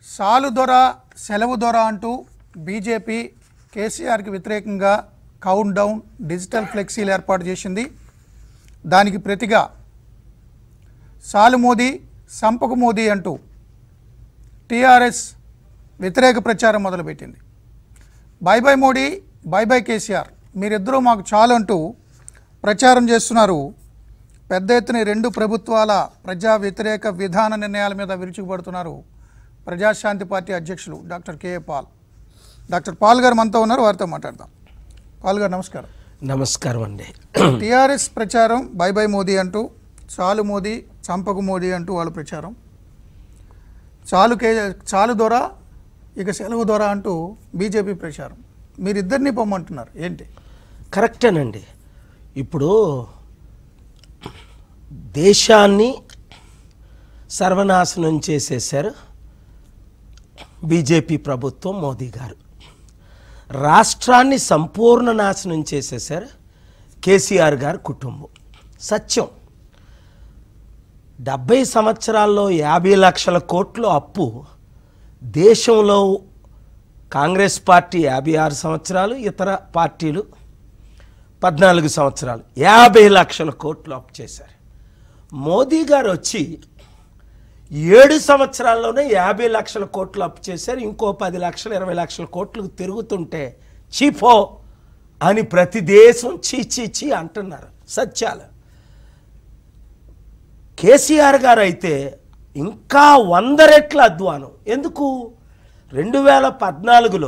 సాలు దొర సెలవు దొర అంటూ బీజేపీ కేసీఆర్కి వ్యతిరేకంగా కౌంట్ డౌన్ డిజిటల్ ఫ్లెక్సీలు ఏర్పాటు చేసింది దానికి ప్రతిగా సాలు మోదీ సంపకు మోదీ అంటూ టీఆర్ఎస్ వ్యతిరేక ప్రచారం మొదలుపెట్టింది bye bye Modi bye bye KCR మీరిద్దరూ మాకు చాలు అంటూ ప్రచారం చేస్తున్నారు పెద్ద ఎత్తున ఈ రెండు ప్రభుత్వాల ప్రజా వ్యతిరేక విధాన నిర్ణయాల మీద విరుచుకుపడుతున్నారు ప్రజాశాంతి పార్టీ అధ్యక్షులు doctor KA Paul doctor Paul గారు మనతో ఉన్నారు వారితో మాట్లాడదాం పాల్ గారు నమస్కారం నమస్కారం అండి టీఆర్ఎస్ ప్రచారం బై బై మోదీ అంటూ చాలు మోదీ చంపకు మోదీ అంటూ వాళ్ళ ప్రచారం చాలు కే చాలు దొర ఇక సెలవు దొర అంటూ బీజేపీ ప్రచారం మీరిద్దరిని పొమ్మంటున్నారు ఏంటి కరెక్టేనండి ఇప్పుడు దేశాన్ని సర్వనాశనం చేసేశారు బీజేపీ ప్రభుత్వం మోదీ గారు రాష్ట్రాన్ని సంపూర్ణ నాశనం చేసేశారు కేసీఆర్ గారు కుటుంబం సత్యం డెబ్బై సంవత్సరాల్లో యాభై లక్షల కోట్ల అప్పు దేశంలో కాంగ్రెస్ పార్టీ యాభై ఆరు సంవత్సరాలు ఇతర పార్టీలు పద్నాలుగు సంవత్సరాలు యాభై లక్షల కోట్లు అప్పు చేశారు మోదీ గారు వచ్చి ఏడు సంవత్సరాల్లోనే యాభై లక్షల కోట్లు అప్పు చేశారు ఇంకో పది లక్షలు ఇరవై లక్షల కోట్లు తిరుగుతుంటే చీపో అని ప్రతి దేశం చీ చీ చీ అంటున్నారు సత్యాలు కేసీఆర్ గారు అయితే ఇంకా వంద రెట్ల అధ్వానం ఎందుకు రెండు వేల పద్నాలుగులో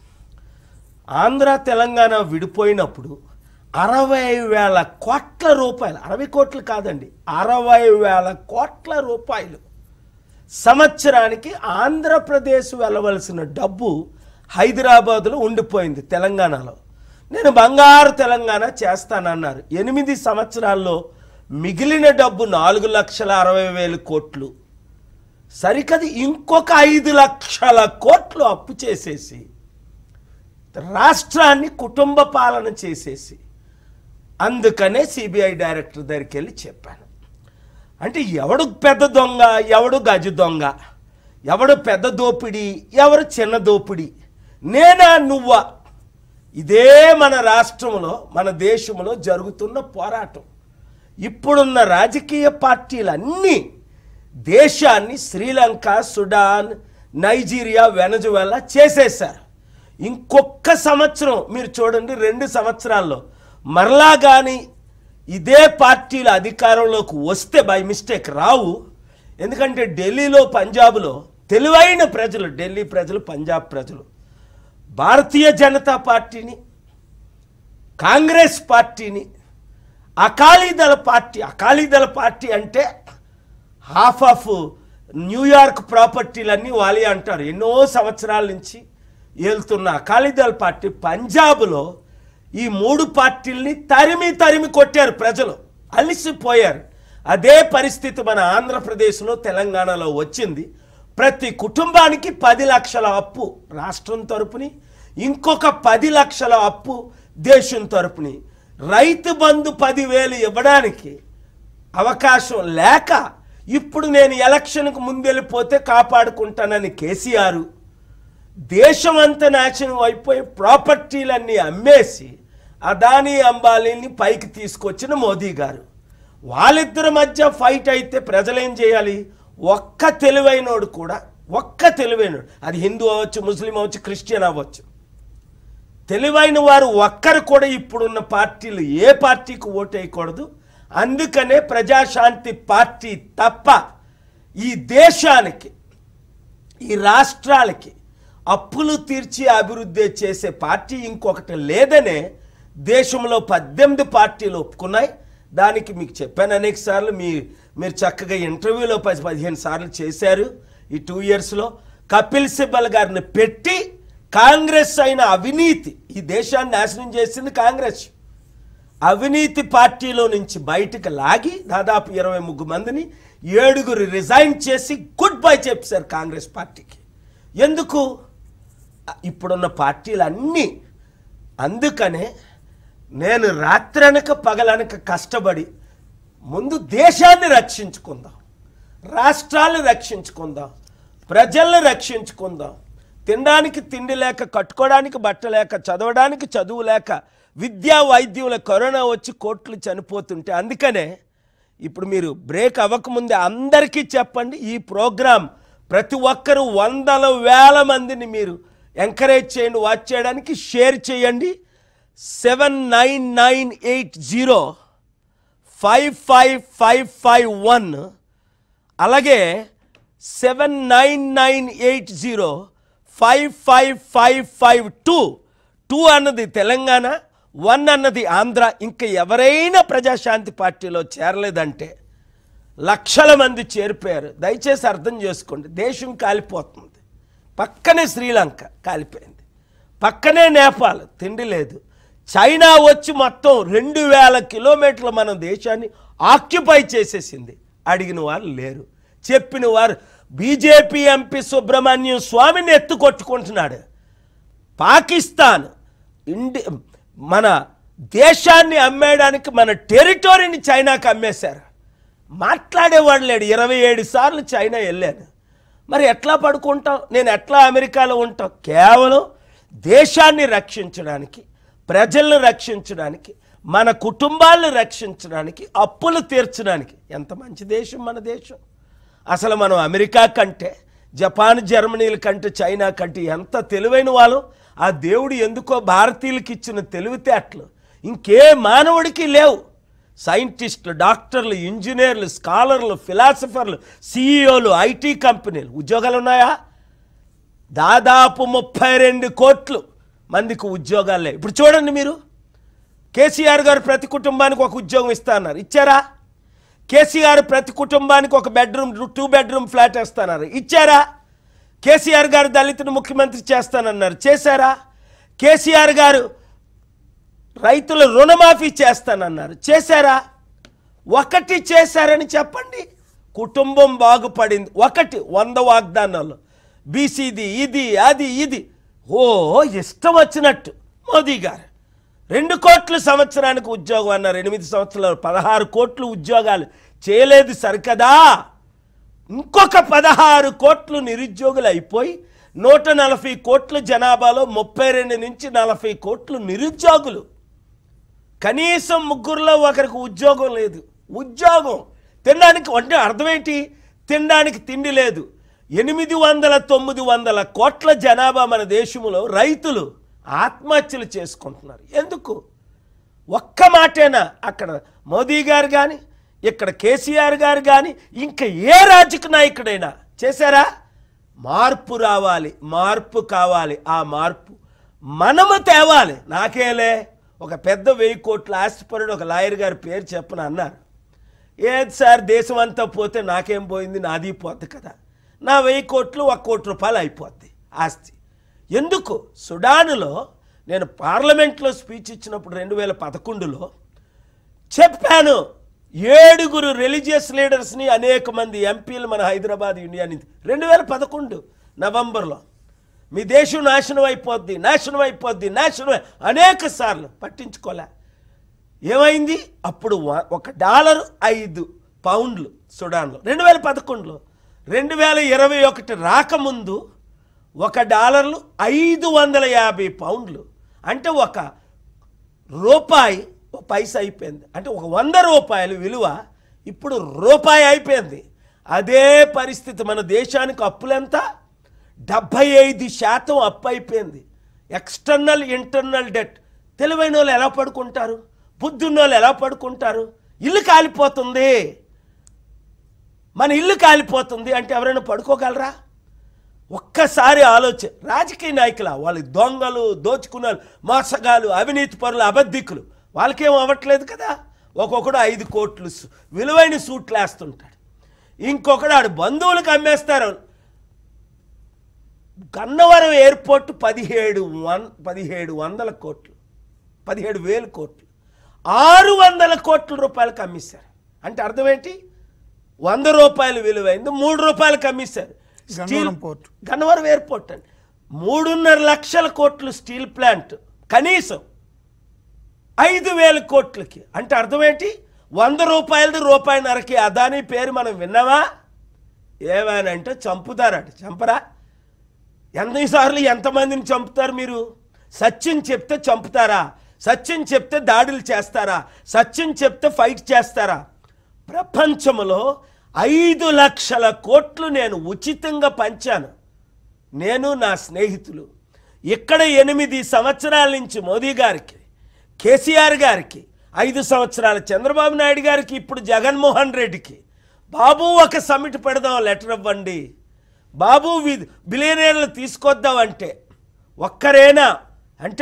ఆంధ్ర తెలంగాణ విడిపోయినప్పుడు అరవై వేల కోట్ల రూపాయలు అరవై కోట్లు కాదండి అరవై వేల కోట్ల రూపాయలు సంవత్సరానికి ఆంధ్రప్రదేశ్ వెళ్ళవలసిన డబ్బు హైదరాబాదులో ఉండిపోయింది తెలంగాణలో నేను బంగారు తెలంగాణ చేస్తానన్నారు ఎనిమిది సంవత్సరాల్లో మిగిలిన డబ్బు నాలుగు లక్షల అరవై వేలు కోట్లు సరికది ఇంకొక ఐదు లక్షల కోట్లు అప్పు చేసేసి రాష్ట్రాన్ని కుటుంబ పాలన చేసేసి అందుకనే సిబిఐ డైరెక్టర్ దగ్గరికి వెళ్ళి చెప్పాను అంటే ఎవడు పెద్ద దొంగ ఎవడు గజ దొంగ ఎవడు పెద్ద దోపిడి ఎవరు చిన్న దోపిడి నేనా నువ్వా ఇదే మన రాష్ట్రంలో మన దేశంలో జరుగుతున్న పోరాటం ఇప్పుడున్న రాజకీయ పార్టీలన్నీ దేశాన్ని శ్రీలంక సుడాన్ నైజీరియా వెనజువెలా చేసేశారు ఇంకొక సంవత్సరం మీరు చూడండి రెండు సంవత్సరాల్లో మరలా కానీ ఇదే పార్టీల అధికారంలోకి వస్తే బై మిస్టేక్ రావు ఎందుకంటే ఢిల్లీలో పంజాబ్లో తెలివైన ప్రజలు ఢిల్లీ ప్రజలు పంజాబ్ ప్రజలు భారతీయ జనతా పార్టీని కాంగ్రెస్ పార్టీని అకాలీదళ పార్టీ అకాలీదళ పార్టీ అంటే హాఫ్ ఆఫ్ న్యూయార్క్ ప్రాపర్టీలన్నీ వాళ్ళే అంటారు ఎన్నో సంవత్సరాల నుంచి వెళ్తున్న అకాలీదళ పార్టీ పంజాబ్లో ఈ మూడు పార్టీల్ని తరిమి తరిమి కొట్టారు ప్రజలు అలిసిపోయారు అదే పరిస్థితి మన ఆంధ్రప్రదేశ్లో తెలంగాణలో వచ్చింది ప్రతి కుటుంబానికి పది లక్షల అప్పు రాష్ట్రం తరపుని ఇంకొక పది లక్షల అప్పు దేశం తరపుని రైతు బంధు పదివేలు ఇవ్వడానికి అవకాశం లేక ఇప్పుడు నేను ఎలక్షన్కు ముందెళ్ళిపోతే కాపాడుకుంటానని కేసీఆర్ దేశం అంతా నాశనం అయిపోయి ప్రాపర్టీలన్నీ అమ్మేసి అదానీ అంబానీని పైకి తీసుకొచ్చిన మోదీ గారు వాళ్ళిద్దరి మధ్య ఫైట్ అయితే ప్రజలేం చేయాలి ఒక్క తెలివైనోడు కూడా ఒక్క తెలివైనోడు అది హిందూ అవ్వచ్చు ముస్లిం అవ్వచ్చు క్రిస్టియన్ అవ్వచ్చు తెలివైన వారు ఒక్కరు కూడా ఇప్పుడున్న పార్టీలు ఏ పార్టీకి ఓటు వేయకూడదు అందుకనే ప్రజాశాంతి పార్టీ తప్ప ఈ దేశానికి ఈ రాష్ట్రాలకి అప్పులు తీర్చి అభివృద్ధి చేసే పార్టీ ఇంకొకటి లేదనే దేశంలో పద్దెనిమిది పార్టీలు ఒప్పుకున్నాయి దానికి మీకు చెప్పాను అనేక సార్లు మీ మీరు చక్కగా ఇంటర్వ్యూలో పది పదిహేను సార్లు చేశారు ఈ టూ ఇయర్స్లో కపిల్ సిబ్బల్ గారిని పెట్టి కాంగ్రెస్ అయిన అవినీతి ఈ దేశాన్ని నాశనం చేసింది కాంగ్రెస్ అవినీతి పార్టీలో నుంచి బయటకు లాగి దాదాపు ఇరవై ముగ్గురు మందిని ఏడుగురు రిజైన్ చేసి గుడ్ బై చెప్పారు కాంగ్రెస్ పార్టీకి ఎందుకు ఇప్పుడున్న పార్టీలన్నీ అందుకనే నేను రాత్రనక పగలనక కష్టపడి ముందు దేశాన్ని రక్షించుకుందాం రాష్ట్రాలను రక్షించుకుందాం ప్రజల్ని రక్షించుకుందాం తినడానికి తిండి లేక కట్టుకోవడానికి బట్ట లేక చదవడానికి చదువు లేక విద్యా వైద్యుల కరోనా వచ్చి కోట్లు చనిపోతుంటే అందుకనే ఇప్పుడు మీరు బ్రేక్ అవ్వకముందే అందరికీ చెప్పండి ఈ ప్రోగ్రాం ప్రతి ఒక్కరూ వందల వేల మందిని మీరు ఎంకరేజ్ చేయండి వాచ్ చేయడానికి షేర్ చేయండి seven nine nine eight zero five five five five one అలాగే seven nine nine eight zero five five five five two two అన్నది తెలంగాణ వన్ అన్నది ఆంధ్ర ఇంకా ఎవరైనా ప్రజాశాంతి పార్టీలో చేరలేదంటే లక్షల మంది చేరిపోయారు దయచేసి అర్థం చేసుకోండి దేశం కాలిపోతుంది పక్కనే శ్రీలంక కాలిపోయింది పక్కనే నేపాల్ తిండి లేదు చైనా వచ్చి మొత్తం రెండు వేల కిలోమీటర్లు మన దేశాన్ని ఆక్యుపై చేసేసింది అడిగిన వారు లేరు చెప్పిన వారు బీజేపీ ఎంపీ సుబ్రహ్మణ్యం స్వామిని ఎత్తు కొట్టుకుంటున్నాడు పాకిస్తాన్ ఇండి మన దేశాన్ని అమ్మేయడానికి మన టెరిటరీని చైనాకి అమ్మేశారు మాట్లాడేవాడు లేడు ఇరవై ఏడు సార్లు చైనా వెళ్ళాను మరి ఎట్లా పడుకుంటాం నేను ఎట్లా అమెరికాలో ఉంటాం కేవలం దేశాన్ని రక్షించడానికి ప్రజలను రక్షించడానికి మన కుటుంబాలను రక్షించడానికి అప్పులు తీర్చడానికి ఎంత మంచి దేశం మన దేశం అసలు మనం అమెరికా కంటే జపాన్ జర్మనీల కంటే చైనా కంటే ఎంత తెలివైన వాళ్ళు ఆ దేవుడు ఎందుకో భారతీయులకి ఇచ్చిన తెలివితేటలు ఇంకే మానవుడికి లేవు సైంటిస్టులు డాక్టర్లు ఇంజనీర్లు స్కాలర్లు ఫిలాసఫర్లు సిఇఓలు ఐటీ కంపెనీలు ఉద్యోగాలు ఉన్నాయా దాదాపు ముప్పై రెండు కోట్లు మందికి ఉద్యోగాలు లేవు ఇప్పుడు చూడండి మీరు కేసీఆర్ గారు ప్రతి కుటుంబానికి ఒక ఉద్యోగం ఇస్తా అన్నారు ఇచ్చారా కేసీఆర్ ప్రతి కుటుంబానికి ఒక బెడ్రూమ్ టూ బెడ్రూమ్ ఫ్లాట్ ఇస్తాన్నారు ఇచ్చారా కేసీఆర్ గారు దళితుని ముఖ్యమంత్రి చేస్తానన్నారు చేశారా కేసీఆర్ గారు రైతుల రుణమాఫీ చేస్తానన్నారు చేశారా ఒకటి చేశారని చెప్పండి కుటుంబం బాగుపడింది ఒకటి వంద వాగ్దానాలు బీసీది ఇది అది ఇది ఓ ఇష్టం వచ్చినట్టు మోదీ గారు రెండు కోట్ల సంవత్సరానికి ఉద్యోగం అన్నారు ఎనిమిది సంవత్సరాలు పదహారు కోట్లు ఉద్యోగాలు చేయలేదు సరికదా ఇంకొక పదహారు కోట్లు నిరుద్యోగులు అయిపోయి నూట నలభై కోట్ల జనాభాలో ముప్పై రెండు నుంచి నలభై కోట్లు నిరుద్యోగులు కనీసం ముగ్గురులో ఒకరికి ఉద్యోగం లేదు ఉద్యోగం తినడానికి అంటే అర్థమేంటి తినడానికి తిండి లేదు ఎనిమిది వందల తొమ్మిది వందల కోట్ల జనాభా మన దేశంలో రైతులు ఆత్మహత్యలు చేసుకుంటున్నారు ఎందుకు ఒక్క మాటేనా అక్కడ మోదీ గారు కానీ ఇక్కడ కేసీఆర్ గారు కానీ ఇంకా ఏ రాజకీయ నాయకుడైనా చేశారా మార్పు రావాలి మార్పు కావాలి ఆ మార్పు మనము తేవాలి నాకేలే ఒక పెద్ద వెయ్యి కోట్ల ఆస్తిపరుడు ఒక లాయర్ గారి పేరు చెప్పను అన్నారు ఏది సార్ దేశం అంతా పోతే నాకేం పోయింది నాది పోద్ది కదా నా వెయ్యి కోట్లు ఒక కోటి రూపాయలు అయిపోద్ది ఆస్తి ఎందుకు సుడానులో నేను పార్లమెంట్లో స్పీచ్ ఇచ్చినప్పుడు రెండు వేల పదకొండులో చెప్పాను ఏడుగురు రిలీజియస్ లీడర్స్ని అనేక మంది ఎంపీలు మన హైదరాబాద్ ఇండియా నుంచి రెండు వేల పదకొండు నవంబర్లో మీ దేశం నాశనం అయిపోద్ది నాశనం అయిపోద్ది నాశనం అయి- అనేక సార్లు పట్టించుకోలే ఏమైంది అప్పుడు వ- ఒక డాలర్ ఐదు పౌండ్లు సుడాన్లో రెండు వేల పదకొండులో రెండు వేల ఇరవై ఒకటి రాకముందు ఒక డాలర్లు ఐదు వందల యాభై పౌండ్లు అంటే ఒక రూపాయి ఒక పైసా అయిపోయింది అంటే ఒక వంద రూపాయల విలువ ఇప్పుడు రూపాయి అయిపోయింది అదే పరిస్థితి మన దేశానికి అప్పులెంత డెబ్భై ఐదు శాతం అప్పు అయిపోయింది ఎక్స్టర్నల్ ఇంటర్నల్ డెట్ తెలివైన వాళ్ళు ఎలా పడుకుంటారు బుద్ధున్న వాళ్ళు ఎలా పడుకుంటారు ఇల్లు కాలిపోతుంది మన ఇల్లు కాలిపోతుంది అంటే ఎవరైనా పడుకోగలరా ఒక్కసారి ఆలోచన రాజకీయ నాయకుల వాళ్ళు దొంగలు దోచుకున్నారు మోసగాలు అవినీతి పరులు అబద్ధికులు వాళ్ళకేం అవ్వట్లేదు కదా ఒక్కొక్కడు ఐదు కోట్లు సు- విలువైన సూట్లు వేస్తుంటాడు ఇంకొకడు ఆడు బంధువులకు అమ్మేస్తారు గన్నవరం ఎయిర్పోర్ట్ పదిహేడు వన్ పదిహేడు వందల కోట్లు పదిహేడు వేల కోట్లు ఆరు వందల కోట్ల రూపాయలకు అమ్మేశారు అంటే అర్థం ఏంటి వంద రూపాయలు విలువైంది మూడు రూపాయలకు అమ్మేశారు steel Gannavaram port. Gannavaram airport అండి మూడున్నర లక్షల కోట్లు స్టీల్ ప్లాంట్ కనీసం ఐదు వేల కోట్లకి అంటే అర్థం ఏంటి వంద రూపాయలది రూపాయిన్నరకి అదాని పేరు మనం విన్నామా ఏమైనా చంపుతారట చంపరా ఎన్నిసార్లు ఎంతమందిని చంపుతారు మీరు సత్యం చెప్తే చంపుతారా సత్యం చెప్తే దాడులు చేస్తారా సత్యం చెప్తే ఫైట్ చేస్తారా ప్రపంచంలో ఐదు లక్షల కోట్లు నేను ఉచితంగా పంచాను నేను నా స్నేహితులు ఇక్కడ ఎనిమిది సంవత్సరాల నుంచి మోదీ గారికి కేసీఆర్ గారికి ఐదు సంవత్సరాల చంద్రబాబు నాయుడు గారికి ఇప్పుడు జగన్మోహన్ రెడ్డికి బాబు ఒక సమిట్ పెడదాం లెటర్ ఇవ్వండి బాబు వి బిలియనీర్లు తీసుకొద్దామంటే ఒక్కరేనా అంటే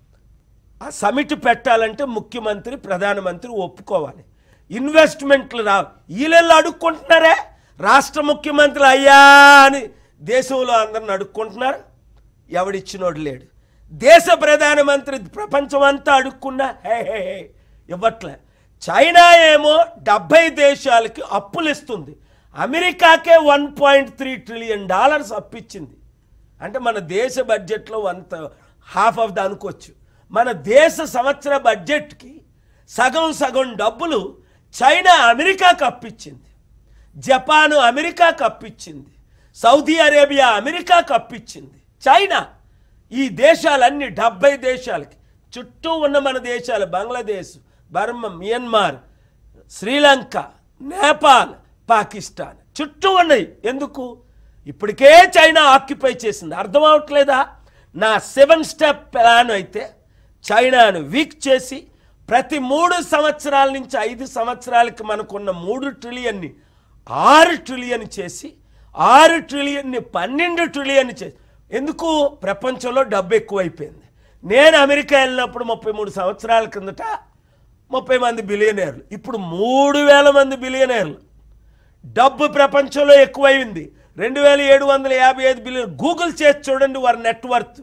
ఆ సమిట్ పెట్టాలంటే ముఖ్యమంత్రి ప్రధానమంత్రి ఒప్పుకోవాలి ఇన్వెస్ట్మెంట్లు రా వీళ్ళెళ్ళు అడుక్కుంటున్నారే రాష్ట్ర ముఖ్యమంత్రులు అయ్యా అని దేశంలో అందరిని అడుక్కుంటున్నారు ఎవడిచ్చినోడు లేడు దేశ ప్రధానమంత్రి ప్రపంచం అంతా అడుక్కున్నా హే హే హే ఇవ్వట్లే చైనా ఏమో డెబ్బై దేశాలకి అప్పులు ఇస్తుంది అమెరికాకే one point three trillion dollars అప్పిచ్చింది అంటే మన దేశ బడ్జెట్లో అంత హాఫ్ ఆఫ్ ద అనుకోవచ్చు మన దేశ సంవత్సర బడ్జెట్కి సగం సగం డబ్బులు చైనా అమెరికాకు అప్పిచ్చింది జపాను అమెరికాకు అప్పిచ్చింది సౌదీ అరేబియా అమెరికాకు అప్పిచ్చింది చైనా ఈ దేశాలన్నీ డెబ్బై దేశాలకి చుట్టూ ఉన్న మన దేశాలు బంగ్లాదేశ్ బర్మ మియన్మార్ శ్రీలంక నేపాల్ పాకిస్తాన్ చుట్టూ ఉన్నాయి ఎందుకు ఇప్పటికే చైనా ఆక్యుపై చేసింది అర్థం అవట్లేదా నా సెవెన్ స్టెప్ ప్లాన్ అయితే చైనాను వీక్ చేసి ప్రతి మూడు సంవత్సరాల నుంచి ఐదు సంవత్సరాలకి మనకున్న మూడు ట్రిలియన్ని ఆరు ట్రిలియన్ చేసి ఆరు ట్రిలియన్ని పన్నెండు ట్రిలియన్ చేసి ఎందుకు ప్రపంచంలో డబ్బు ఎక్కువైపోయింది నేను అమెరికా వెళ్ళినప్పుడు ముప్పై మూడు సంవత్సరాల కిందట ముప్పై మంది బిలియనీర్లు ఇప్పుడు మూడు వేల మంది బిలియనీర్లు డబ్బు ప్రపంచంలో ఎక్కువైంది రెండు వేల ఏడు వందల యాభై ఐదు బిలియన్ గూగుల్ చేసి చూడండి వారి నెట్వర్త్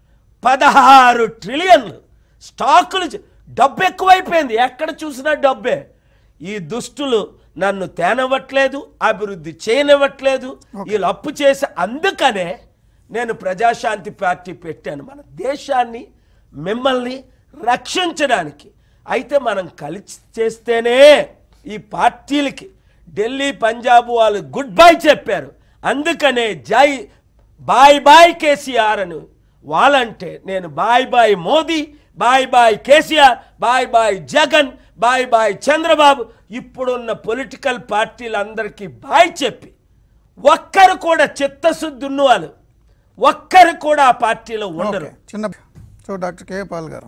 పదహారు ట్రిలియన్లు స్టాకులు చే- డబ్బు ఎక్కువైపోయింది ఎక్కడ చూసినా డబ్బే ఈ దుష్టులు నన్ను తేనవ్వట్లేదు అభివృద్ధి చేయనివ్వట్లేదు వీళ్ళు అప్పు చేసి అందుకనే నేను ప్రజాశాంతి పార్టీ పెట్టాను మన దేశాన్ని మిమ్మల్ని రక్షించడానికి అయితే మనం కలిసి చేస్తేనే ఈ పార్టీలకి ఢిల్లీ పంజాబ్ వాళ్ళు గుడ్ బై చెప్పారు అందుకనే జై బాయ్ బాయ్ కేసీఆర్ అని వాళ్ళంటే నేను bye bye Modi bye bye KCR bye bye Jagan bye bye Chandrababu ఇప్పుడున్న పొలిటికల్ పార్టీలందరికీ బాయ్ చెప్పి ఒక్కరు కూడా చిత్తశుద్ధి ఉన్న వాళ్ళు ఒక్కరు కూడా ఆ పార్టీలో ఉండరు ఓకే చిన్న సో డాక్టర్ కే పాల్ గారు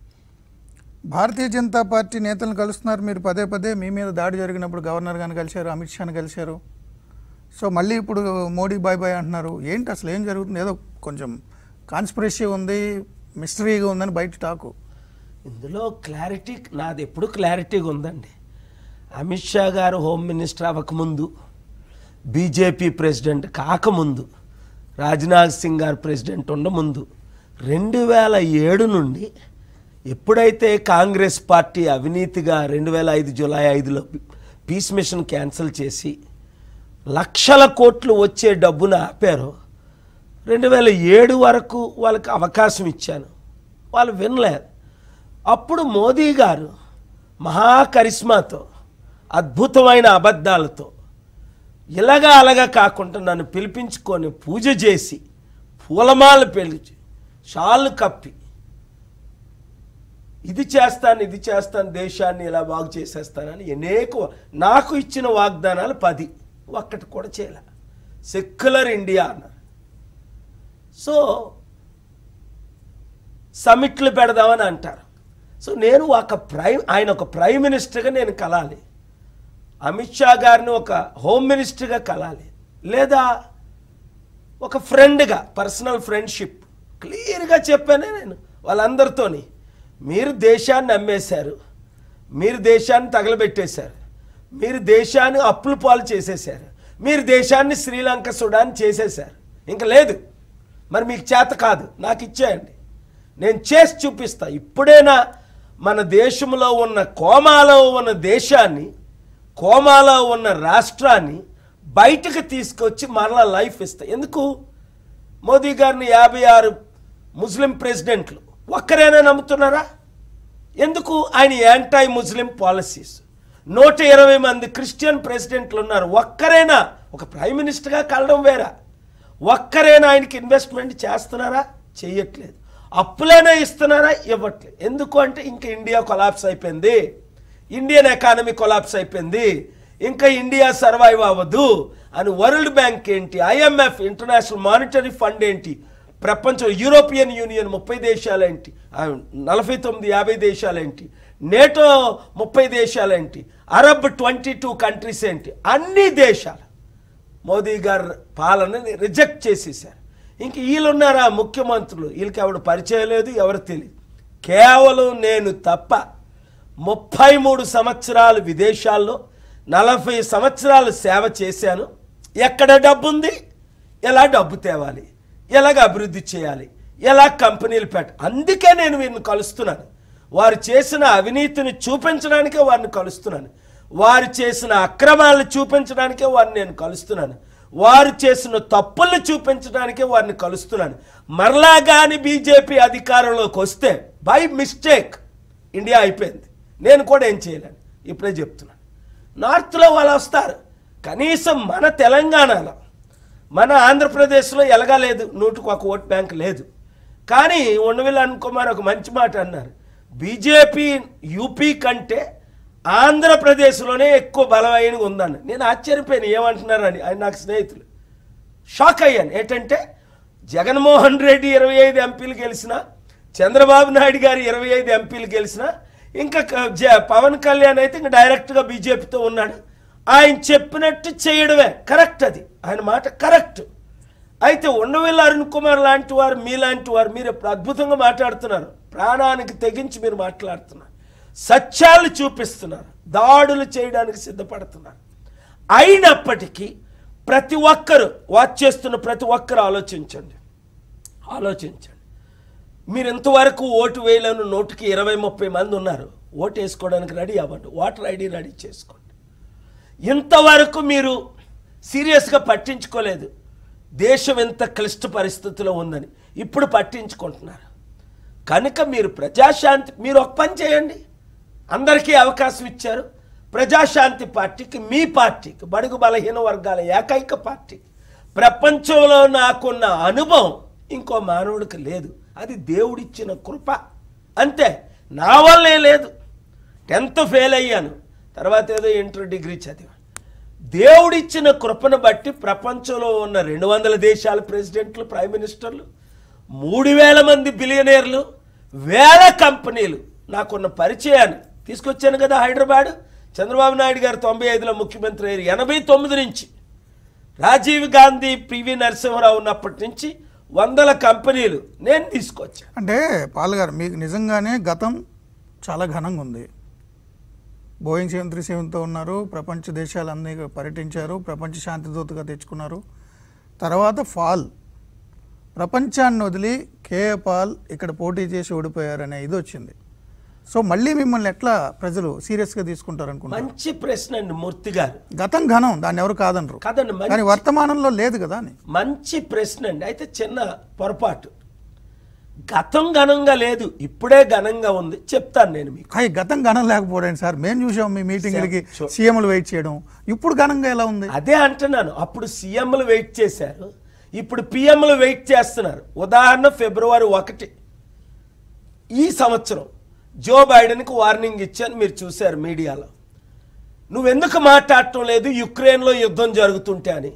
భారతీయ జనతా పార్టీ నేతలను కలుస్తున్నారు మీరు పదే పదే మీ మీద దాడి జరిగినప్పుడు గవర్నర్ గారిని కలిశారు అమిత్ షాని కలిశారు సో మళ్ళీ ఇప్పుడు మోడీ బాయ్ బాయ్ అంటున్నారు ఏంటి అసలు ఏం జరుగుతుంది ఏదో కొంచెం కాన్స్పిరసీ ఉంది మిస్టరీగా ఉందని బయట టాకు ఇందులో క్లారిటీ నాది ఎప్పుడు క్లారిటీగా ఉందండి అమిత్ షా గారు హోమ్ మినిస్టర్ అవ్వకముందు బీజేపీ ప్రెసిడెంట్ కాకముందు రాజ్నాథ్ సింగ్ గారు ప్రెసిడెంట్ ఉండముందు రెండు వేల ఏడు నుండి ఎప్పుడైతే కాంగ్రెస్ పార్టీ అవినీతిగా రెండు వేల ఐదు జూలై ఐదులో పీస్ మిషన్ క్యాన్సిల్ చేసి లక్షల కోట్లు వచ్చే డబ్బును ఆపారో రెండు వేల ఏడు వరకు వాళ్ళకి అవకాశం ఇచ్చాను వాళ్ళు వినలేదు అప్పుడు మోదీ గారు మహా కరిస్మాతో అద్భుతమైన అబద్ధాలతో ఇలాగా అలాగా కాకుండా నన్ను పిలిపించుకొని పూజ చేసి పూలమాల పిలిచి షాళ్ళు కప్పి ఇది చేస్తాను ఇది చేస్తాను దేశాన్ని ఇలా బాగు చేసేస్తానని అనేక నాకు ఇచ్చిన వాగ్దానాలు పది ఒక్కటి కూడా చేయలే సెక్యులర్ ఇండియా అన్నారు సో సమిట్లు పెడదామని అంటారు సో నేను ఒక ప్రైమ్ ఆయన ఒక ప్రైమ్ మినిస్టర్గా నేను కలాలి అమిత్ షా గారిని ఒక హోమ్ మినిస్టర్గా కలాలి లేదా ఒక ఫ్రెండ్గా పర్సనల్ ఫ్రెండ్షిప్ క్లియర్గా చెప్పానే నేను వాళ్ళందరితోని మీరు దేశాన్ని అమ్మేశారు మీరు దేశాన్ని తగలబెట్టేశారు మీరు దేశాన్ని అప్పుల పాలు చేసేశారు మీరు దేశాన్ని శ్రీలంక సుడాన్ చేసేశారు ఇంకా లేదు మరి మీకు చేత కాదు నాకు ఇచ్చేయండి నేను చేసి చూపిస్తా ఇప్పుడైనా మన దేశంలో ఉన్న కోమాలో ఉన్న దేశాన్ని కోమాలో ఉన్న రాష్ట్రాన్ని బయటకు తీసుకొచ్చి మరలా లైఫ్ ఇస్తా ఎందుకు మోదీ గారిని యాభై ఆరు ముస్లిం ప్రెసిడెంట్లు ఒక్కరైనా నమ్ముతున్నారా ఎందుకు ఆయన యాంటై ముస్లిం పాలసీస్ నూట ఇరవై మంది క్రిస్టియన్ ప్రెసిడెంట్లు ఉన్నారు ఒక్కరైనా ఒక ప్రైమ్ మినిస్టర్గా కలడం వేరా ఒక్కరేనా ఆయనకి ఇన్వెస్ట్మెంట్ చేస్తున్నారా చెయ్యట్లేదు అప్పులైనా ఇస్తున్నారా ఇవ్వట్లేదు ఎందుకు అంటే ఇంకా ఇండియా కొలాప్స్ అయిపోయింది ఇండియన్ ఎకానమీ కొలాప్స్ అయిపోయింది ఇంకా ఇండియా సర్వైవ్ అవ్వదు అని వరల్డ్ బ్యాంక్ ఏంటి ఐఎంఎఫ్ ఇంటర్నేషనల్ మానిటరీ ఫండ్ ఏంటి ప్రపంచం యూరోపియన్ యూనియన్ ముప్పై దేశాలేంటి ఆ, నలభై తొమ్మిది యాభై దేశాలేంటి నేటో ముప్పై దేశాలేంటి అరబ్ ట్వంటీ టూ కంట్రీస్ ఏంటి అన్ని దేశాలు మోదీ గారు పాలనని రిజెక్ట్ చేసేసారు ఇంక వీళ్ళున్నారా ముఖ్యమంత్రులు వీళ్ళకి ఎవడు పరిచయం లేదు ఎవరు తెలియదు కేవలం నేను తప్ప ముప్పై మూడు సంవత్సరాలు విదేశాల్లో నలభై సంవత్సరాలు సేవ చేశాను ఎక్కడ డబ్బు ఉంది ఎలా డబ్బు తేవాలి ఎలాగ అభివృద్ధి చేయాలి ఎలా కంపెనీలు పెట్ట అందుకే నేను వీరిని కలుస్తున్నాను వారు చేసిన అవినీతిని చూపించడానికే వారిని కలుస్తున్నాను వారు చేసిన అక్రమాలను చూపించడానికే వారిని నేను కలుస్తున్నాను వారు చేసిన తప్పుల్ని చూపించడానికే వారిని కలుస్తున్నాను మరలా కానీ బీజేపీ అధికారంలోకి వస్తే బై మిస్టేక్ ఇండియా అయిపోయింది నేను కూడా ఏం చేయలేను ఇప్పుడే చెప్తున్నాను నార్త్లో వాళ్ళు వస్తారు కనీసం మన తెలంగాణలో మన ఆంధ్రప్రదేశ్లో ఎలగలేదు నూటికి ఒక ఓట్ బ్యాంక్ లేదు కానీ ఉండవిల్ అనుకోమని ఒక మంచి మాట అన్నారు బీజేపీ యూపీ కంటే ఆంధ్రప్రదేశ్లోనే ఎక్కువ బలమైన ఉందని నేను ఆశ్చర్యపోయాను ఏమంటున్నారని ఆయన నాకు స్నేహితులు షాక్ అయ్యాను ఏంటంటే జగన్మోహన్ రెడ్డి ఇరవై ఐదు ఎంపీలు గెలిచిన చంద్రబాబు నాయుడు గారు ఇరవై ఐదు ఎంపీలు గెలిచిన ఇంకా క- జ- పవన్ కళ్యాణ్ అయితే ఇంకా డైరెక్ట్గా బీజేపీతో ఉన్నాడు ఆయన చెప్పినట్టు చేయడమే కరెక్ట్ అది ఆయన మాట కరెక్ట్ అయితే ఉండవిల్ల అరుణ్ కుమార్ లాంటి వారు మీలాంటి వారు మీరు ఇప్పుడు అద్భుతంగా మాట్లాడుతున్నారు ప్రాణానికి తెగించి మీరు మాట్లాడుతున్నారు సత్యాలు చూపిస్తున్నారు దాడులు చేయడానికి సిద్ధపడుతున్నారు అయినప్పటికీ ప్రతి ఒక్కరు వాచ్ చేస్తున్న ప్రతి ఒక్కరు ఆలోచించండి ఆలోచించండి మీరు ఇంతవరకు ఓటు వేయలేని నోటుకి ఇరవై ముప్పై మంది ఉన్నారు ఓటు వేసుకోవడానికి రెడీ అవ్వండి ఓటర్ ఐడి రెడీ చేసుకోండి ఇంతవరకు మీరు సీరియస్గా పట్టించుకోలేదు దేశం ఎంత క్లిష్ట పరిస్థితిలో ఉందని ఇప్పుడు పట్టించుకుంటున్నారు కనుక మీరు ప్రజాశాంతి మీరు ఒక పని చేయండి అందరికీ అవకాశం ఇచ్చారు ప్రజాశాంతి పార్టీకి మీ పార్టీకి బడుగు బలహీన వర్గాల ఏకైక పార్టీ ప్రపంచంలో నాకున్న అనుభవం ఇంకో మానవుడికి లేదు అది దేవుడిచ్చిన కృప అంతే నా వల్లే లేదు టెన్త్ ఫెయిల్ అయ్యాను తర్వాత ఏదో ఇంటర్ డిగ్రీ చదివాను దేవుడిచ్చిన కృపను బట్టి ప్రపంచంలో ఉన్న రెండు వందల దేశాల ప్రెసిడెంట్లు ప్రైమ్ మినిస్టర్లు మూడు వేల మంది బిలియనీర్లు వేల కంపెనీలు నాకున్న పరిచయాన్ని తీసుకొచ్చాను కదా హైదరాబాద్ చంద్రబాబు నాయుడు గారు తొంభై ఐదులో ముఖ్యమంత్రి అయ్యారు ఎనభై తొమ్మిది నుంచి రాజీవ్ గాంధీ పివి నరసింహరావు ఉన్నప్పటి నుంచి వందల కంపెనీలు నేను తీసుకొచ్చాను అంటే పాల్ గారు మీకు నిజంగానే గతం చాలా ఘనంగా ఉంది బోయింగ్ సెవెన్ త్రీ సెవెన్తో ఉన్నారు ప్రపంచ దేశాలన్నీ పర్యటించారు ప్రపంచ శాంతి దూతగా తెచ్చుకున్నారు తర్వాత ఫాల్ ప్రపంచాన్ని వదిలి కేఏ పాల్ ఇక్కడ పోటీ చేసి ఓడిపోయారనే ఇది వచ్చింది సో మళ్ళీ మిమ్మల్ని ఎట్లా ప్రజలు సీరియస్గా తీసుకుంటారు అనుకుంటారు మంచి ప్రశ్న అండి మూర్తి గారు గతం ఘనం దాన్ని ఎవరు కాదనరు కాదండి మంచి కానీ వర్తమానంలో లేదు కదా అని మంచి ప్రశ్న అండి అయితే చిన్న పొరపాటు గతం ఘనంగా లేదు ఇప్పుడే ఘనంగా ఉంది చెప్తాను నేను మీకు కానీ గతం ఘనం లేకపోవడం సార్ మేము చూసాం మీ మీటింగ్లకి Sure. సీఎంలు వెయిట్ చేయడం ఇప్పుడు ఘనంగా ఎలా ఉంది అదే అంటున్నాను అప్పుడు సీఎంలు వెయిట్ చేశారు ఇప్పుడు పిఎంలు వెయిట్ చేస్తున్నారు ఉదాహరణ ఫిబ్రవరి ఒకటి ఈ సంవత్సరం జో బైడెన్కి వార్నింగ్ ఇచ్చాను మీరు చూశారు మీడియాలో నువ్వెందుకు మాట్లాడటం లేదు యుక్రెయిన్లో యుద్ధం జరుగుతుంటే అని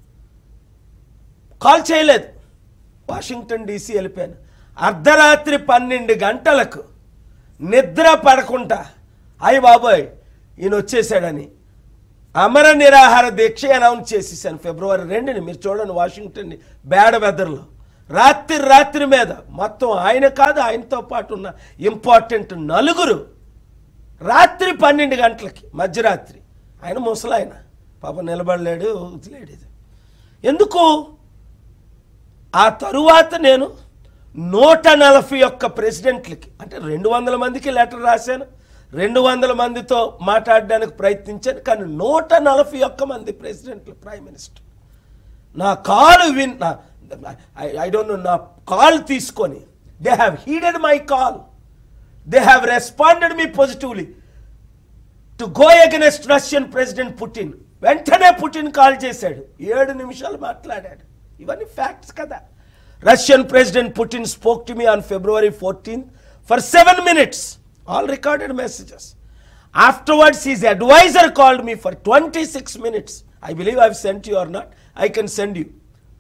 కాల్ చేయలేదు వాషింగ్టన్ డీసీ వెళ్ళిపోయాను అర్ధరాత్రి పన్నెండు గంటలకు నిద్ర పడకుండా అయ్య బాబోయ్ ఈయన వచ్చేసాడని అమర నిరాహార దీక్ష అనౌన్స్ చేసేసాను ఫిబ్రవరి రెండుని మీరు చూడండి వాషింగ్టన్ బ్యాడ్ వెదర్లో రాత్రి రాత్రి మీద మొత్తం ఆయన కాదు ఆయనతో పాటు ఉన్న ఇంపార్టెంట్ నలుగురు రాత్రి పన్నెండు గంటలకి మధ్యరాత్రి ఆయన ముసలాయన పాప నిలబడలేడు వదిలేడు ఇది ఎందుకు ఆ తరువాత నేను నూట నలభై ఒక్క ప్రెసిడెంట్లకి అంటే రెండు వందల మందికి లెటర్ రాశాను రెండు వందల మందితో మాట్లాడడానికి ప్రయత్నించాను కానీ నూట నలభై ఒక్క మంది ప్రెసిడెంట్లు ప్రైమ్ మినిస్టర్ నా కాల్ విన్ ఐ డోంట్ నో నా కాల్ తీసుకొని they have heeded my call they have responded me positively to go against Russian president Putin వెంటనే పుటిన్ కాల్ చేశాడు ఏడు నిమిషాలు మాట్లాడాడు ఇవన్నీ ఫ్యాక్ట్స్ కదా Russian president Putin spoke to me on February fourteen for seven minutes all recorded messages afterwards his adviser called me for twenty six minutes I believe I sent you are not I can send you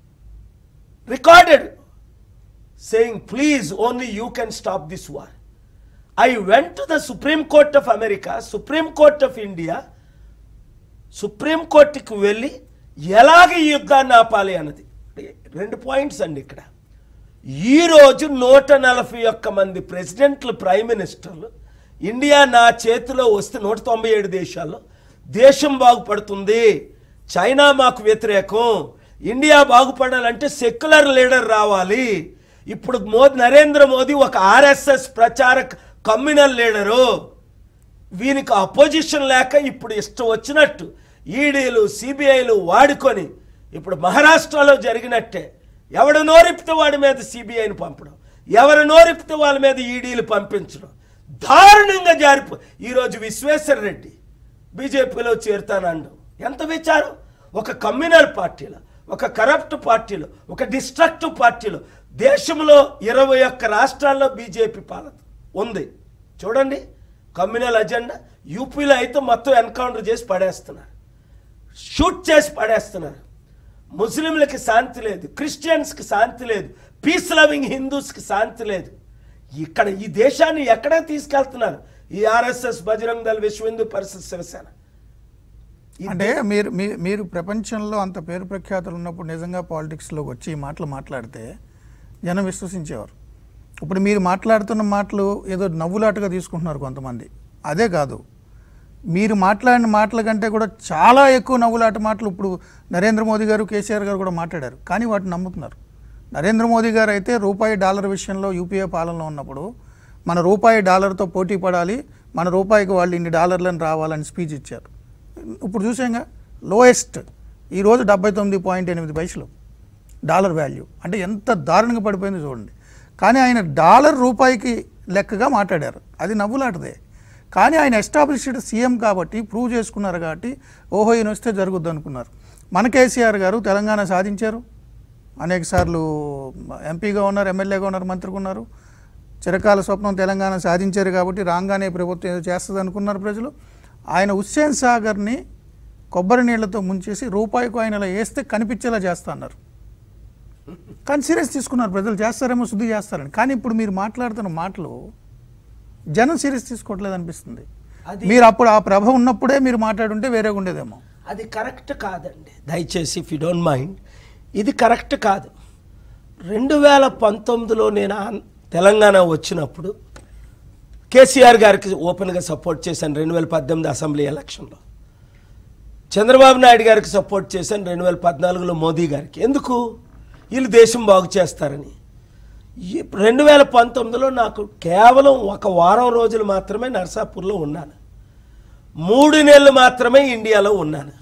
recorded saying, Please, only you can stop this war. I went to the Supreme Court of America, Supreme Court of India, supreme కోర్టుకి వెళ్ళి ఎలాగ ఈ యుద్ధాన్ని ఆపాలి అన్నది రెండు points అండి ఇక్కడ ఈరోజు నూట నలభై ఒక్క మంది ప్రెసిడెంట్లు ప్రైమ్ మినిస్టర్లు ఇండియా నా చేతిలో వస్తే నూట తొంభై ఏడు దేశాల్లో దేశం బాగుపడుతుంది చైనా మాకు వ్యతిరేకం ఇండియా బాగుపడాలంటే సెక్యులర్ లీడర్ రావాలి ఇప్పుడు మోదీ నరేంద్ర మోదీ ఒక ఆర్ఎస్ఎస్ ప్రచారక కమ్యూనల్ లీడరు వీనికి అపోజిషన్ లేక ఇప్పుడు ఇష్టం వచ్చినట్టు ఈడీలు సిబిఐలు వాడుకొని ఇప్పుడు మహారాష్ట్రలో జరిగినట్టే ఎవడు నోరిపితే వాడి మీద సిబిఐని పంపడం ఎవరు నోరిపితే వాళ్ళ మీద ఈడీలు పంపించడం దారుణంగా జారిపో ఈరోజు విశ్వేశ్వర రెడ్డి బీజేపీలో చేరుతానండు ఎంత విచారం ఒక కమ్యూనల్ పార్టీలో ఒక కరప్ట్ పార్టీలో ఒక డిస్ట్రక్టివ్ పార్టీలో దేశంలో ఇరవై ఒక్క రాష్ట్రాల్లో బీజేపీ పాలన ఉంది చూడండి కమ్యూనల్ అజెండా యూపీలో అయితే మొత్తం ఎన్కౌంటర్ చేసి పడేస్తున్నారు షూట్ చేసి పడేస్తున్నారు ముస్లింలకి శాంతి లేదు క్రిస్టియన్స్కి శాంతి లేదు పీస్ లవింగ్ హిందూస్కి శాంతి లేదు ఇక్కడ ఈ దేశాన్ని ఎక్కడ తీసుకెళ్తున్నారు ఈ ఆర్ఎస్ఎస్ బజరంగ్ దళ్ విశ్వ హిందూ పరిషత్ శివసేన ఈ అంటే మీరు మీ- మీరు ప్రపంచంలో అంత పేరు ప్రఖ్యాతులు ఉన్నప్పుడు నిజంగా పాలిటిక్స్లోకి వచ్చి ఈ మాటలు మాట్లాడితే జనం విశ్వసించేవారు ఇప్పుడు మీరు మాట్లాడుతున్న మాటలు ఏదో నవ్వులాటగా తీసుకుంటున్నారు కొంతమంది అదే కాదు మీరు మాట్లాడిన మాటల కంటే కూడా చాలా ఎక్కువ నవ్వులాట మాటలు ఇప్పుడు నరేంద్ర మోదీ గారు కేసీఆర్ గారు కూడా మాట్లాడారు కానీ వాటిని నమ్ముతున్నారు నరేంద్ర మోదీ గారు అయితే రూపాయి డాలర్ విషయంలో యూపీఏ పాలనలో ఉన్నప్పుడు మన రూపాయి డాలర్తో పోటీ పడాలి మన రూపాయికి వాళ్ళు ఇన్ని డాలర్లను రావాలని స్పీచ్ ఇచ్చారు ఇప్పుడు చూసాంగా లోయెస్ట్ ఈరోజు డెబ్బై తొమ్మిది పాయింట్ ఎనిమిది పైసలు డాలర్ వాల్యూ అంటే ఎంత దారుణంగా పడిపోయిందో చూడండి కానీ ఆయన డాలర్ రూపాయికి లెక్కగా మాట్లాడారు అది నవ్వులాటదే కానీ ఆయన ఎస్టాబ్లిష్డ్ సీఎం కాబట్టి ప్రూవ్ చేసుకున్నారు కాబట్టి ఓహో ఈయన వస్తే జరుగుద్ది అనుకున్నారు మన కేసీఆర్ గారు తెలంగాణ సాధించారు అనేక సార్లు ఎంపీగా ఉన్నారు ఎమ్మెల్యేగా ఉన్నారు మంత్రిగా ఉన్నారు చిరకాల స్వప్నం తెలంగాణ సాధించారు కాబట్టి రాగానే ప్రభుత్వం ఏదో చేస్తుంది అనుకున్నారు ప్రజలు ఆయన హుస్సేన్ సాగర్ని కొబ్బరి నీళ్లతో ముంచేసి రూపాయికి ఆయనలో వేస్తే కనిపించేలా చేస్తా అన్నారు కానీ సీరియస్ తీసుకున్నారు ప్రజలు చేస్తారేమో శుద్ధి చేస్తారని కానీ ఇప్పుడు మీరు మాట్లాడుతున్న మాటలు జనం సీరియస్ తీసుకోవట్లేదు అనిపిస్తుంది అది- మీరు అప్పుడు ఆ ప్రభ ఉన్నప్పుడే మీరు మాట్లాడుంటే వేరేగా ఉండేదేమో అది కరెక్ట్ కాదండి దయచేసి ఇఫ్ యూ డోంట్ మైండ్ ఇది కరెక్ట్ కాదు రెండు వేల పంతొమ్మిదిలో నేను ఆన్- తెలంగాణ వచ్చినప్పుడు కేసీఆర్ గారికి ఓపెన్గా సపోర్ట్ చేశాను రెండు వేల పద్దెనిమిది అసెంబ్లీ ఎలక్షన్లో చంద్రబాబు నాయుడు గారికి సపోర్ట్ చేశాను రెండు వేల పద్నాలుగులో మోదీ గారికి ఎందుకు వీళ్ళు దేశం బాగు చేస్తారని ఈ- రెండు వేల పంతొమ్మిదిలో నాకు కేవలం ఒక వారం రోజులు మాత్రమే నర్సాపూర్లో ఉన్నాను మూడు నెలలు మాత్రమే ఇండియాలో ఉన్నాను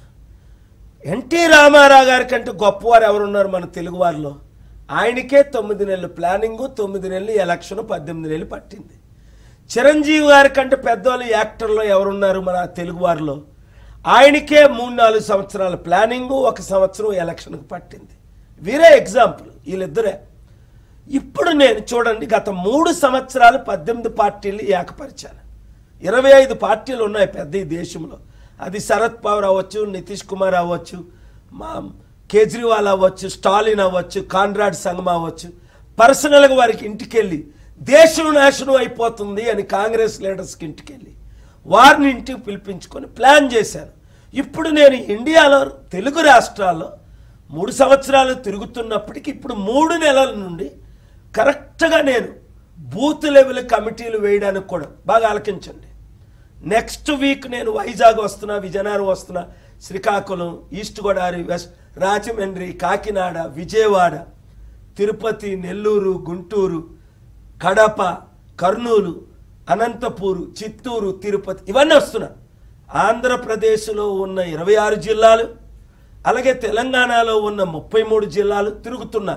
ఎన్టీ రామారావు గారి కంటే గొప్పవారు ఎవరున్నారు మన తెలుగువారిలో ఆయనకే తొమ్మిది నెలలు ప్లానింగు తొమ్మిది నెలలు ఎలక్షన్ పద్దెనిమిది నెలలు పట్టింది చిరంజీవి గారి కంటే పెద్దవాళ్ళు యాక్టర్లో ఎవరున్నారు మన తెలుగువారిలో ఆయనకే మూడు నాలుగు సంవత్సరాల ప్లానింగు ఒక సంవత్సరం ఎలక్షన్కి పట్టింది వీరే ఎగ్జాంపుల్ వీళ్ళిద్దరే ఇప్పుడు నేను చూడండి గత మూడు సంవత్సరాలు పద్దెనిమిది పార్టీలు ఏకపరిచాను ఇరవై ఐదు పార్టీలు ఉన్నాయి పెద్ద ఈ దేశంలో అది శరద్ పవార్ అవ్వచ్చు నితీష్ కుమార్ అవ్వచ్చు మా కేజ్రీవాల్ అవ్వచ్చు స్టాలిన్ అవ్వచ్చు కాన్రాడ్ సంగమ అవ్వచ్చు పర్సనల్గా వారికి ఇంటికి వెళ్ళి దేశం నాశనం అయిపోతుంది అని కాంగ్రెస్ లీడర్స్కి ఇంటికి వెళ్ళి వారిని ఇంటికి పిలిపించుకొని ప్లాన్ చేశాను ఇప్పుడు నేను ఇండియాలో తెలుగు రాష్ట్రాల్లో మూడు సంవత్సరాలు తిరుగుతున్నప్పటికీ ఇప్పుడు మూడు నెలల నుండి కరెక్ట్గా నేను బూత్ లెవెల్ కమిటీలు వేయడానికి కూడా బాగా ఆలకించండి నెక్స్ట్ వీక్ నేను వైజాగ్ వస్తున్నా విజయనగరం వస్తున్నా శ్రీకాకుళం ఈస్ట్ గోదావరి వెస్ట్ రాజమండ్రి కాకినాడ విజయవాడ తిరుపతి నెల్లూరు గుంటూరు కడప కర్నూలు అనంతపూరు చిత్తూరు తిరుపతి ఇవన్నీ వస్తున్నా ఆంధ్రప్రదేశ్లో ఉన్న ఇరవై ఆరు జిల్లాలు అలాగే తెలంగాణలో ఉన్న ముప్పై మూడు జిల్లాలు తిరుగుతున్నా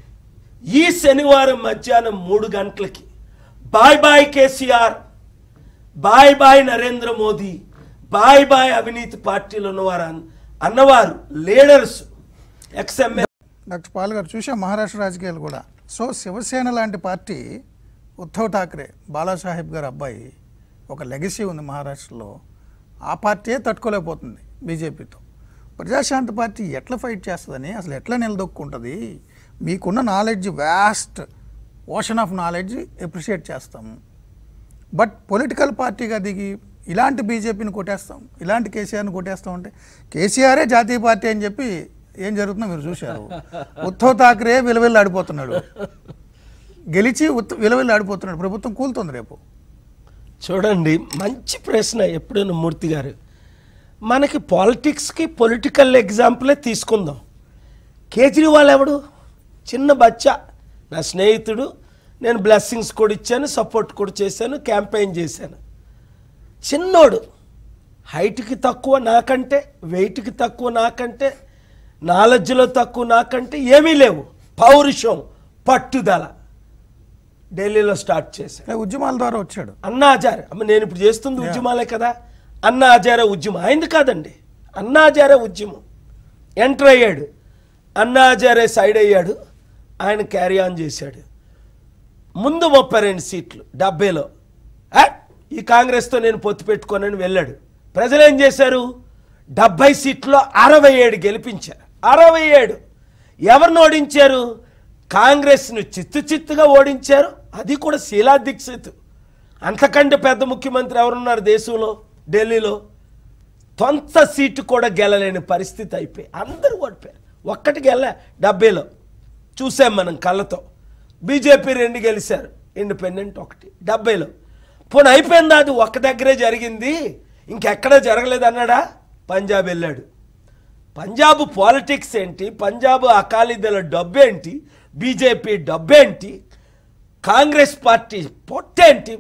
ఈ శనివారం మధ్యాహ్నం మూడు గంటలకి bye bye KCR bye bye Narendra Modi bye bye అవినీతి పార్టీలు ఉన్నవారు అన్- అన్నవారు లీడర్స్ ఎక్స్ఎంఏ డాక్టర్ పాల్ గారు చూసాం మహారాష్ట్ర రాజకీయాలు కూడా సో శివసేన లాంటి పార్టీ ఉద్ధవ్ ఠాక్రే బాలాసాహెబ్ గారి అబ్బాయి ఒక లెగసీ ఉంది మహారాష్ట్రలో ఆ పార్టీయే తట్టుకోలేకపోతుంది బీజేపీతో ప్రజాశాంతి పార్టీ ఎట్లా ఫైట్ చేస్తుందని అసలు ఎట్లా నిలదొక్కుంటుంది మీకున్న knowledge vast ocean of knowledge appreciate చేస్తాము బట్ పొలిటికల్ పార్టీగా దిగి ఇలాంటి బీజేపీని కొట్టేస్తాం ఇలాంటి కేసీఆర్ని కొట్టేస్తాం అంటే కేసీఆరే జాతీయ పార్టీ అని చెప్పి ఏం జరుగుతుందో మీరు చూశారు ఉద్ధవ్ ఠాక్రే విలువెల్లి ఆడిపోతున్నాడు గెలిచి ఉత్ విలువెల్లి ఆడిపోతున్నాడు ప్రభుత్వం కూలుతుంది రేపు చూడండి మంచి ప్రశ్న ఎప్పుడైనా మూర్తి గారు మనకి పాలిటిక్స్కి పొలిటికల్ ఎగ్జాంపులే తీసుకుందాం కేజ్రీవాల్ ఎవడు చిన్న బచ్చా నా స్నేహితుడు నేను బ్లెస్సింగ్స్ కూడా ఇచ్చాను సపోర్ట్ కూడా చేశాను క్యాంపెయిన్ చేశాను చిన్నోడు హైట్కి తక్కువ నాకంటే వెయిట్కి తక్కువ నాకంటే నాలెడ్జ్లో తక్కువ నాకంటే ఏమీ లేవు పౌరుషం పట్టుదల ఢిల్లీలో స్టార్ట్ చేశాను ఇలా ఉద్యమాల ద్వారా వచ్చాడు అన్నా హజారే అమ్మ నేను ఇప్పుడు చేస్తుంది ఉద్యమాలే కదా అన్నా హజారే ఉద్యమం అయింది కాదండి అన్నా హజారే ఉద్యమం ఎంటర్ అయ్యాడు అన్నా హజారే సైడ్ అయ్యాడు ఆయన క్యారీ ఆన్ చేశాడు ముందు ముప్పై రెండు సీట్లు డెబ్బైలో ఆ, ఈ కాంగ్రెస్తో నేను పొత్తు పెట్టుకోనని వెళ్ళాడు ప్రజలు ఏం చేశారు డెబ్బై సీట్లో అరవై ఏడు గెలిపించారు అరవై ఏడు ఎవరిని ఓడించారు కాంగ్రెస్ను చిత్తు చిత్తుగా ఓడించారు అది కూడా శీలా దీక్షిత్ అంతకంటే పెద్ద ముఖ్యమంత్రి ఎవరున్నారు దేశంలో ఢిల్లీలో సొంత సీటు కూడా గెలలేని పరిస్థితి అయిపోయి అందరూ ఓడిపోయారు ఒక్కటి గెల డెబ్బైలో చూసాం మనం కళ్ళతో బీజేపీ రెండు గెలిచారు ఇండిపెండెంట్ ఒకటి డెబ్బైలో పోనీ అయిపోయింది అది ఒక్క దగ్గరే జరిగింది ఇంకెక్కడ జరగలేదు అన్నాడా పంజాబ్ వెళ్ళాడు పంజాబ్ పాలిటిక్స్ ఏంటి పంజాబ్ అకాలీదళ డబ్బేంటి బీజేపీ డబ్బేంటి కాంగ్రెస్ పార్టీ పొట్టేంటి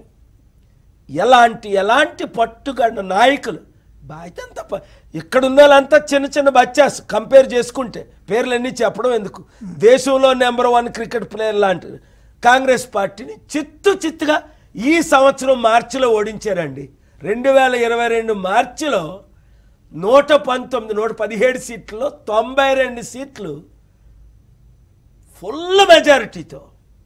ఎలాంటి ఎలాంటి పట్టుగడ్డ నాయకులు బాధ్యత ప- ఇక్కడ ఉన్న వాళ్ళంతా చిన్న చిన్న బచ్చాస్ కంపేర్ చేసుకుంటే పేర్లన్నీ చెప్పడం ఎందుకు దేశంలో నెంబర్ వన్ క్రికెట్ ప్లేయర్ లాంటి కాంగ్రెస్ పార్టీని చిత్తు చిత్తుగా ఈ సంవత్సరం మార్చిలో ఓడించారండి రెండు వేల ఇరవై రెండు మార్చిలో నూట పంతొమ్మిది నూట పదిహేడు సీట్లలో తొంభై రెండు సీట్లు ఫుల్ మెజారిటీతో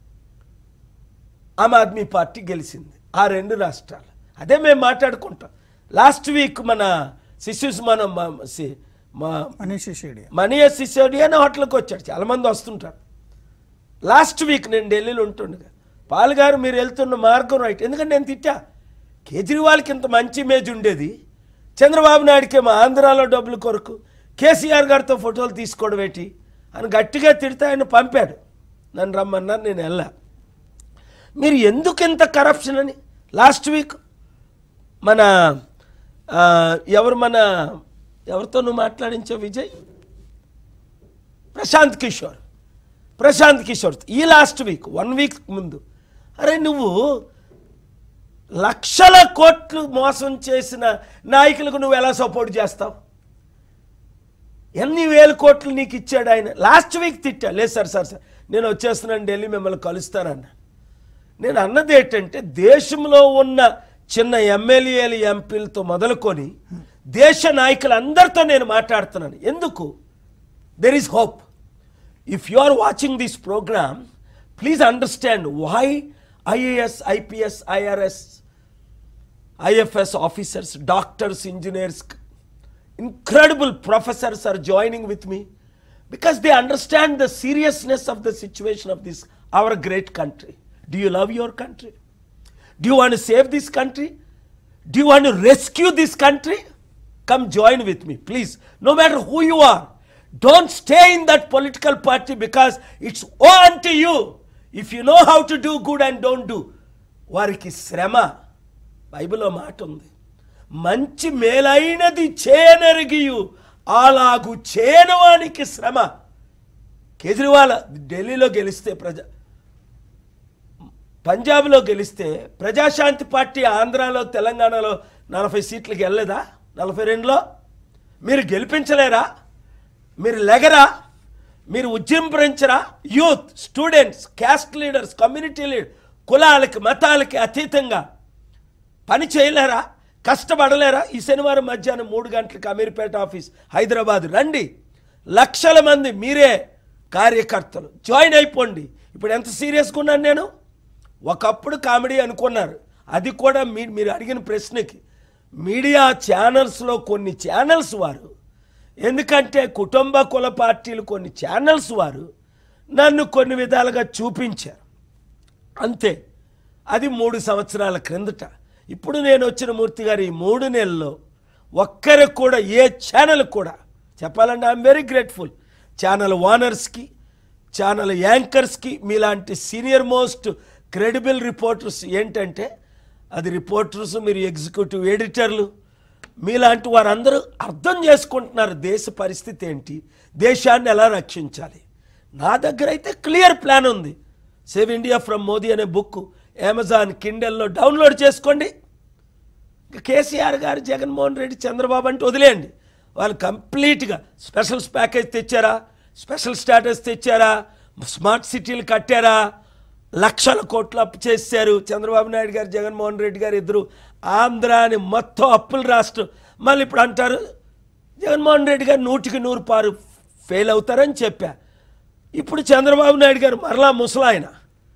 ఆమ్ ఆద్మీ పార్టీ గెలిచింది ఆ రెండు రాష్ట్రాలు అదే మేము మాట్లాడుకుంటాం లాస్ట్ వీక్ మన శిశుస్ మన మ- సి- మా మనీష్ సిసోడియా మనీయ సిసోడియా అనే హోటల్కి వచ్చాడు చాలామంది వస్తుంటారు లాస్ట్ వీక్ నేను ఢిల్లీలో ఉంటుండగా పాల్ గారు మీరు వెళ్తున్న మార్గం రైట్ ఎందుకంటే నేను తిట్టా కేజ్రీవాల్కి ఇంత మంచి ఇమేజ్ ఉండేది చంద్రబాబు నాయుడికి మా ఆంధ్రాలో డబ్బుల కొరకు కేసీఆర్ గారితో ఫోటోలు తీసుకోవడం ఏంటి అని గట్టిగా తిడితే ఆయన పంపాడు నన్ను రమ్మన్నారు నేను వెళ్ళా మీరు ఎందుకు ఇంత కరప్షన్ అని లాస్ట్ వీక్ మన ఆ, ఎవరు మన ఎవరితో నువ్వు మాట్లాడించావు విజయ్ ప్రశాంత్ కిషోర్ ప్రశాంత్ కిషోర్ ఈ లాస్ట్ వీక్ వన్ వీక్ ముందు అరే నువ్వు లక్షల కోట్లు మోసం చేసిన నాయకులకు నువ్వు ఎలా సపోర్ట్ చేస్తావు ఎన్ని వేల కోట్లు నీకు ఇచ్చాడు ఆయన లాస్ట్ వీక్ తిట్టా లేదు సార్ సార్ సార్ నేను వచ్చేస్తున్నాను ఢిల్లీ మిమ్మల్ని కలుస్తానన్నా నేను అన్నది ఏంటంటే దేశంలో ఉన్న చిన్న ఎమ్మెల్యేలు ఎంపీలతో మొదలుకొని దేశ నాయకులందరితో నేను మాట్లాడుతున్నాను ఎందుకు there is hope if you are watching this program please understand why IAS IPS IRS IFS officers, doctors, engineers, incredible professors are joining with me because they understand the seriousness of the situation of this, our great country. Do you love your country? Do you want to save this country? Do you want to rescue this country? Come join with me, please. No matter who you are, don't stay in that political party because it's on to you. If you know how to do good and don't do, వారికి శ్రమ బైబిల్లో మాట ఉంది మంచి మేలైనది చేయనరిగియు అలాగు చేయనవానికి శ్రమ కేజ్రీవాల్ ఢిల్లీలో గెలిస్తే ప్రజ పంజాబ్లో గెలిస్తే ప్రజాశాంతి పార్టీ ఆంధ్రాలో తెలంగాణలో నలభై సీట్లకు వెళ్ళలేదా నలభై రెండులో మీరు గెలిపించలేరా మీరు లెగరా మీరు ఉజ్జింపరించరా youth students caste leaders community leader కులాలకి మతాలకి అతీతంగా పని చేయలేరా కష్టపడలేరా ఈ శనివారం మధ్యాహ్నం మూడు గంటలకు అమీర్పేట ఆఫీస్ హైదరాబాద్ రండి లక్షల మంది మీరే కార్యకర్తలు జాయిన్ అయిపోండి ఇప్పుడు ఎంత సీరియస్గా ఉన్నాను నేను ఒకప్పుడు కామెడీ అనుకున్నారు అది కూడా మీ మీరు అడిగిన ప్రశ్నకి మీడియా ఛానల్స్లో కొన్ని ఛానల్స్ వారు ఎందుకంటే కుటుంబ కుల పార్టీలు కొన్ని ఛానల్స్ వారు నన్ను కొన్ని విధాలుగా చూపించారు అంతే అది మూడు సంవత్సరాల క్రిందట ఇప్పుడు నేను వచ్చిన మూర్తి గారు ఈ మూడు నెలల్లో ఒక్కరికి కూడా ఏ ఛానల్ కూడా చెప్పాలంటే ఐఎమ్ వెరీ గ్రేట్ఫుల్ ఛానల్ ఓనర్స్కి ఛానల్ యాంకర్స్కి మీలాంటి సీనియర్ మోస్ట్ క్రెడిబుల్ రిపోర్టర్స్ ఏంటంటే అది రిపోర్టర్స్ మీరు ఎగ్జిక్యూటివ్ ఎడిటర్లు మీలాంటి వారందరూ అర్థం చేసుకుంటున్నారు దేశ పరిస్థితి ఏంటి దేశాన్ని ఎలా రక్షించాలి నా దగ్గర అయితే క్లియర్ ప్లాన్ ఉంది సేవ్ ఇండియా ఫ్రమ్ మోదీ అనే బుక్ అమెజాన్ కిండెల్లో డౌన్లోడ్ చేసుకోండి ఇంకా కేసీఆర్ గారు జగన్మోహన్ రెడ్డి చంద్రబాబు అంటే వదిలేయండి వాళ్ళు కంప్లీట్గా స్పెషల్ ప్యాకేజ్ తెచ్చారా స్పెషల్ స్టాటస్ తెచ్చారా స్మార్ట్ సిటీలు కట్టారా లక్షల కోట్లు అప్పు చేశారు చంద్రబాబు నాయుడు గారు జగన్మోహన్ రెడ్డి గారు ఇద్దరు ఆంధ్రాని మొత్తం అప్పుల రాష్ట్రం మళ్ళీ ఇప్పుడు అంటారు జగన్మోహన్ రెడ్డి గారు నూటికి నూరు పారు ఫెయిల్ అవుతారని చెప్పా ఇప్పుడు చంద్రబాబు నాయుడు గారు మరలా ముసలాయన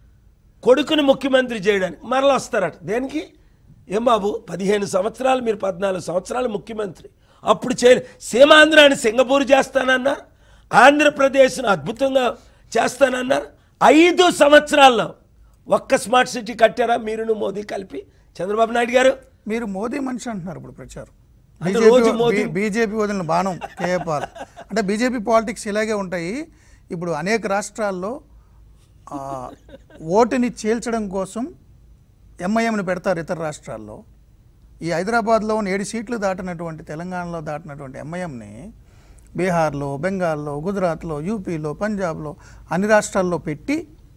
కొడుకుని ముఖ్యమంత్రి చేయడానికి మరలా వస్తారట దేనికి ఏం బాబు పదిహేను సంవత్సరాలు మీరు పద్నాలుగు సంవత్సరాలు ముఖ్యమంత్రి అప్పుడు చే సీమాంధ్రాని సింగపూర్ చేస్తానన్నారు ఆంధ్రప్రదేశ్ను అద్భుతంగా చేస్తానన్నారు ఐదు సంవత్సరాల్లో ఒక్క స్మార్ట్ సిటీ కట్టారా మీరును మోదీ కలిపి చంద్రబాబు నాయుడు గారు మీరు మోదీ మనిషి అంటున్నారు ఇప్పుడు ప్రచారం అంటే రోజు మోదీ- బీజేపీ వదిలిన బాణం కేపాల్ అంటే బీజేపీ పాలిటిక్స్ ఇలాగే ఉంటాయి ఇప్పుడు అనేక రాష్ట్రాల్లో ఆ, ఓటుని చీల్చడం కోసం ఎంఐఎంని పెడతారు ఇతర రాష్ట్రాల్లో ఈ హైదరాబాద్లో ఉన్న ఏడు సీట్లు దాటినటువంటి తెలంగాణలో దాటినటువంటి ఎంఐఎంని బీహార్లో బెంగాల్లో గుజరాత్లో యూపీలో పంజాబ్లో అన్ని రాష్ట్రాల్లో పెట్టి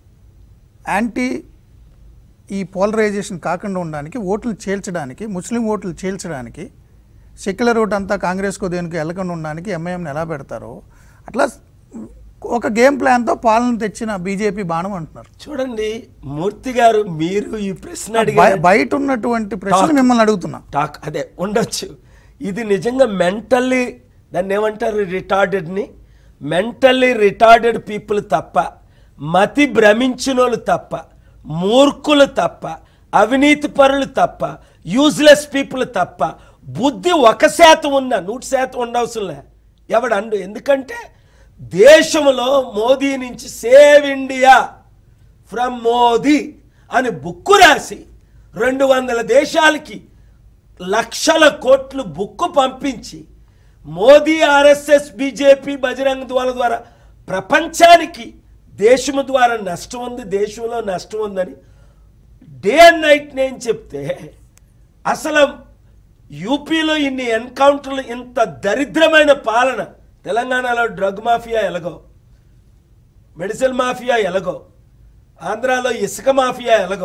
యాంటీ ఈ పోలరైజేషన్ కాకుండా ఉండడానికి ఓట్లు చీల్చడానికి ముస్లిం ఓట్లు చీల్చడానికి సెక్యులర్ ఓట్ అంతా కాంగ్రెస్కో దేనికి వెళ్ళకుండా ఉండడానికి ఎంఐఎంని ఎలా పెడతారో అట్లా ఒక గేమ్ ప్లాన్తో పాలన తెచ్చిన బీజేపీ బాణం అంటున్నారు చూడండి మూర్తి గారు మీరు ఈ ప్రశ్న బయ- అడిగారు బయట ఉన్నటువంటి ప్రశ్న మిమ్మల్ని అడుగుతున్నా టాక్ అదే ఉండొచ్చు ఇది నిజంగా మెంటల్లీ దాన్ని ఏమంటారు రిటార్డెడ్ని మెంటల్లీ రిటార్డెడ్ పీపుల్ తప్ప మతి భ్రమించిన వాళ్ళు తప్ప మూర్ఖులు తప్ప అవినీతి పరులు తప్ప యూజ్లెస్ పీపుల్ తప్ప బుద్ధి ఒక శాతం ఉన్న నూటి శాతం ఉండవసరంలే ఎవడు అండు ఎందుకంటే దేశంలో మోదీ నుంచి సేవ్ ఇండియా ఫ్రమ్ మోదీ అని బుక్కు రాసి రెండు వందల దేశాలకి లక్షల కోట్లు బుక్కు పంపించి మోదీ ఆర్ఎస్ఎస్ బీజేపీ బజరంగ ద్వాల ద్వారా ప్రపంచానికి దేశము ద్వారా నష్టం ఉంది దేశంలో నష్టం ఉందని డే అండ్ నైట్ నేను చెప్తే అసలు యూపీలో ఇన్ని ఎన్కౌంటర్లు ఇంత దరిద్రమైన పాలన తెలంగాణలో డ్రగ్ మాఫియా ఎలాగో మెడిసిన్ మాఫియా ఎలాగో ఆంధ్రాలో ఇసుక మాఫియా ఎలాగో